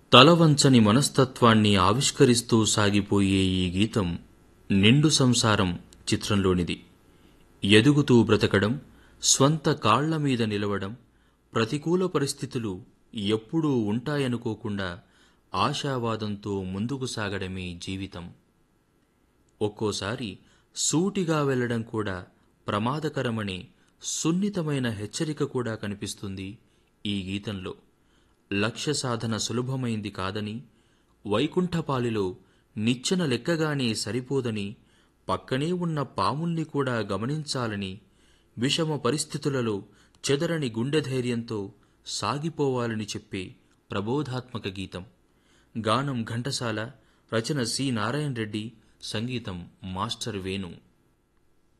తలవంచని మనస్తత్వాన్ని ఆవిష్కరిస్తూ సాగిపోయే ఈ గీతం నిండు సంసారం చిత్రంలోనిది ఎదుగుతూ బ్రతకడం స్వంత కాళ్ల మీద నిలవడం ప్రతికూల పరిస్థితులు ఎప్పుడూ ఉంటాయనుకోకుండా ఆశావాదంతో ముందుకు సాగడమే జీవితం ఒక్కోసారి సూటిగా వెళ్లడం కూడా ప్రమాదకరమనే సున్నితమైన హెచ్చరిక కూడా కనిపిస్తుంది ఈ గీతంలో లక్ష్య సాధన సులభమైంది కాదని వైకుంఠపాలిలో నిచ్చెన లెక్కగానే సరిపోదని పక్కనే ఉన్న పాముల్ని కూడా గమనించాలని విషమ పరిస్థితులలో చెదరని గుండె ధైర్యంతో సాగిపోవాలని చెప్పే ప్రబోధాత్మక గీతం గానం ఘంటసాల రచన సి నారాయణ రెడ్డి సంగీతం మాస్టర్ వేణు